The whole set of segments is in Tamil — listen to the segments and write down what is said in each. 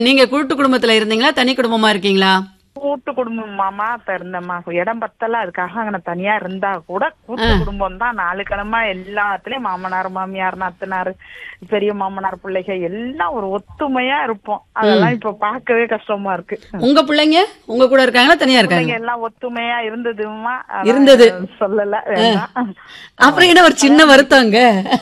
நீங்க கூட்டு குடும்பத்துல இருந்தீங்களா தனி குடும்பமா இருக்கீங்களா கூட்டு குடும்பம் மாமா இப்ப இருந்தம்மா இடம் பத்தல அதுக்காக அங்க நான் தனியா இருந்தா கூட கூட்டு குடும்பம் தான் நாலு கிழமை எல்லாத்துலயும் மாமனார் மாமியார் நாத்தனார் பெரிய மாமனார் பிள்ளைக எல்லாம் ஒரு ஒத்துமையா இருப்போம் அதெல்லாம் இப்ப பார்க்கவே கஷ்டமா இருக்கு உங்க பிள்ளைங்க உங்க கூட இருக்காங்களா தனியா இருக்காங்க பிள்ளைங்க எல்லாம் ஒத்துமையா இருந்ததுமா அதான் இருந்தது. சொல்லல வேண்டாம். அப்புறம் என்ன ஒரு சின்ன வருத்தங்க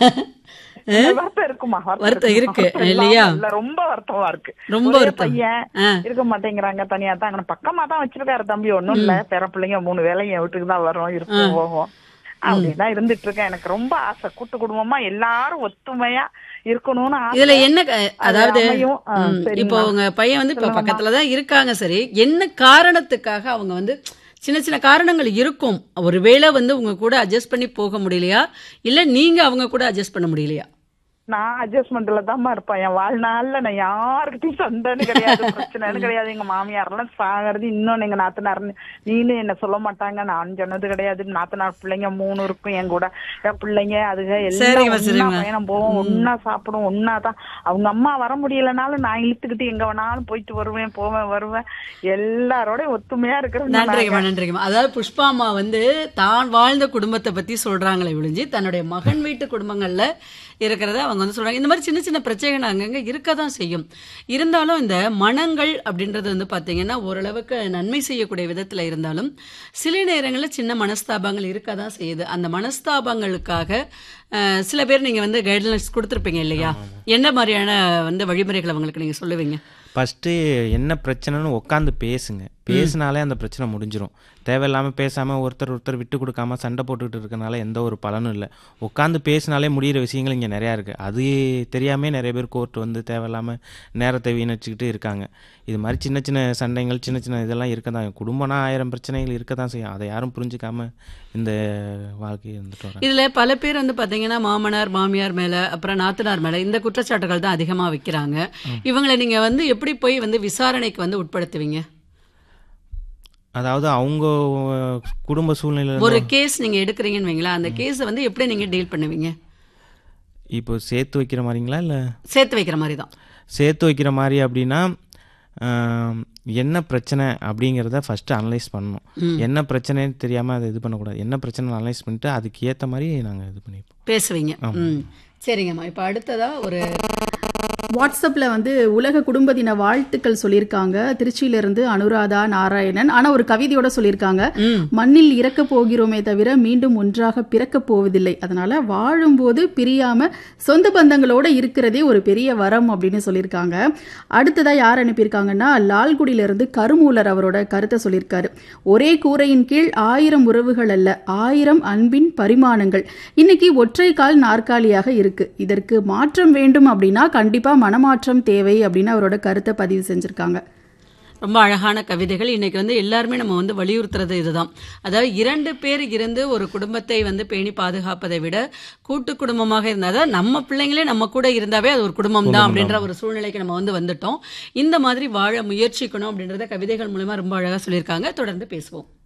வருத்தம் இருக்குமா வருத்தம் இருக்கு, இருக்குமா? இல்லையா? இல்ல ரொம்ப வருத்தமா இருக்கு ரொம்ப ஒரே வருத்தம். பையன் ஆ. இருக்க மாட்டேங்கிறாங்க தனியா தான் அங்க பக்கமா தான் வச்சிருக்காரு தம்பி ஒண்ணும் இல்ல பேர பிள்ளைங்க மூணு வேலையும் என் வீட்டுக்கு தான் வரும் இருப்போம் போகும் அப்படிதான் இருந்துட்டு இருக்கேன் எனக்கு ரொம்ப ஆசை கூட்டு குடும்பமா எல்லாரும் ஒத்துமையா இருக்கணும்னு ஆசை இதுல என்ன க- அதாவது அமையும். ஆ, ம், சரிம்மா. இப்போ உங்க பையன் வந்து இப்ப பக்கத்துல தான் இருக்காங்க சரி என்ன காரணத்துக்காக அவங்க வந்து சின்ன சின்ன காரணங்கள் இருக்கும் ஒருவேளை வந்து உங்க கூட அட்ஜஸ்ட் பண்ணி போக முடியலையா இல்ல நீங்க அவங்க கூட அட்ஜஸ்ட் பண்ண முடியலையா நான் அட்ஜஸ்ட்மெண்ட்ல தான்மா இருப்பேன் என் வாழ்நாள்ல நான் யாருக்கிட்டையும் சண்டைன்னு கிடையாது பிரச்சனைன்னு கிடையாது எங்க மாமியார் எல்லாம் சாகிறது இன்னொன்னு எங்க நாத்தனார் நீனு என்ன சொல்ல மாட்டாங்க நான் சொன்னது கிடையாது நாத்தனார் பிள்ளைங்க மூணு இருக்கும் என் கூட என் பிள்ளைங்க அதுக எல்லாம் சரிம்மா, ஒண்ணா சரிம்மா. பயணம் போவோம் ஒன்னா சாப்பிடுவோம் ஒன்னா தான் அவங்க அம்மா வர முடியலனாலும் நான் இழுத்துக்கிட்டு எங்க வேணாலும் போயிட்டு வருவேன் போவேன் வருவேன் எல்லாரோடய ஒத்துமையா இருக்கிறது நன்றிங்கம்மா நன்றிங்கம்மா அதாவது புஷ்பாமா வந்து தான் வாழ்ந்த குடும்பத்தை பத்தி சொல்றாங்களே ஒழிஞ்சு தன்னுடைய மகன் வீட்டு குடும்பங்கள்ல இருக்கிறத அவங்க வந்து சொல்றாங்க இந்த மாதிரி சின்ன சின்ன பிரச்சனைகள் அங்கங்க இருக்க தான் செய்யும் இருந்தாலும் இந்த மனங்கள் அப்படின்றது வந்து பாத்தீங்கன்னா ஓரளவுக்கு நன்மை செய்யக்கூடிய விதத்துல இருந்தாலும் சில நேரங்களில் சின்ன மனஸ்தாபங்கள் இருக்க தான் செய்யுது அந்த மனஸ்தாபங்களுக்காக அஹ், சில பேர் நீங்க வந்து கைட்லைன்ஸ் கொடுத்துருப்பீங்க இல்லையா என்ன மாதிரியான வந்து வழிமுறைகள் அவங்களுக்கு நீங்க சொல்லுவீங்க ஃபஸ்ட்டு என்ன பிரச்சனைன்னு உட்காந்து பேசுங்க பேசினாலே அந்த பிரச்சனை முடிஞ்சிரும் தேவையில்லாமல் பேசாமல் ஒருத்தர் ஒருத்தர் விட்டு கொடுக்காம சண்டை போட்டுக்கிட்டு இருக்கனால எந்த ஒரு பலனும் இல்லை உட்காந்து பேசினாலே முடிகிற விஷயங்கள் இங்கே நிறையா இருக்குது அது தெரியாமல் நிறைய பேர் கோர்ட் வந்து தேவையில்லாமல் நேரத்தை வீணடிச்சுக்கிட்டு இருக்காங்க இது மாதிரி சின்ன சின்ன சண்டைகள் சின்ன சின்ன இதெல்லாம் இருக்க தான் குடும்பம்னா ஆயிரம் பிரச்சனைகள் இருக்க தான் செய்யும் அதை யாரும் புரிஞ்சுக்காம இந்த வாழ்க்கையை இருந்துட்டு வராங்க இதுல பல பேர் வந்து பாத்தீங்கன்னா மாமனார் மாமியார் மேல அப்புறம் நாத்தனார் மேல இந்த குற்றச்சாட்டுகள் தான் அதிகமா வைக்கிறாங்க இவங்களை நீங்க வந்து எப்படி போய் வந்து விசாரணைக்கு வந்து உட்படுத்துவீங்க அதாவது அவங்க குடும்ப சூழ்நிலை ஒரு கேஸ் நீங்க எடுக்கிறீங்கன்னு வைங்களா அந்த கேஸை வந்து எப்படி நீங்க டீல் பண்ணுவீங்க இப்போ சேர்த்து வைக்கிற மாதிரிங்களா இல்லை சேர்த்து வைக்கிற மாதிரி தான் சேர்த்து வைக்கிற மாதிரி அப்படின்னா ஆம், என்ன பிரச்சனை அப்படிங்கிறத ஃபஸ்ட்டு அனலைஸ் பண்ணணும் என்ன பிரச்சனைன்னு தெரியாமல் அதை இது பண்ணக்கூடாது என்ன பிரச்சனை அனலைஸ் பண்ணிட்டு அதுக்கு ஏற்ற மாதிரி நாங்கள் இது பண்ணிப்போம் பேசுவீங்க ம் சரிங்கம்மா இப்போ அடுத்ததா ஒரு வாட்ஸ்அப்பில் வந்து உலக குடும்ப தின வாழ்த்துக்கள் சொல்லியிருக்காங்க திருச்சியிலிருந்து அனுராதா நாராயணன் ஆனால் ஒரு கவிதையோட சொல்லியிருக்காங்க ம் மண்ணில் இறக்க போகிறோமே தவிர மீண்டும் ஒன்றாக பிறக்க போவதில்லை அதனால வாழும்போது பிரியாம சொந்த பந்தங்களோட இருக்கிறதே ஒரு பெரிய வரம் அப்படின்னு சொல்லியிருக்காங்க அடுத்ததா யார் அனுப்பியிருக்காங்கன்னா லால்குடியிலிருந்து கருமூலர் அவரோட கருத்தை சொல்லியிருக்காரு ஒரே கூரையின் கீழ் ஆயிரம் உறவுகள் அல்ல ஆயிரம் அன்பின் பரிமாணங்கள் இன்னைக்கு ஒற்றை கால் நாற்காலியாக இருக்கு இதற்கு மாற்றம் வேண்டும் அப்படின்னா கண்டிப்பா மனமாற்றம் தேவை அப்படின்னு அவரோட கருத்தை பதிவு செஞ்சிருக்காங்க ரொம்ப அழகான கவிதைகள் இன்னைக்கு வந்து எல்லாருமே நம்ம வந்து வலியுறுத்துறது இதுதான் அதாவது இரண்டு பேர் இருந்து ஒரு குடும்பத்தை வந்து பேணி பாதுகாப்பதை விட கூட்டு குடும்பமாக இருந்தால் தான் நம்ம பிள்ளைங்களே நம்ம கூட இருந்தாவே அது ஒரு குடும்பம் தான் அப்படின்ற ஒரு சூழ்நிலைக்கு நம்ம வந்து வந்துட்டோம் இந்த மாதிரி வாழ முயற்சிக்கணும் அப்படின்றத கவிதைகள் மூலமா ரொம்ப அழகா சொல்லியிருக்காங்க தொடர்ந்து பேசுவோம்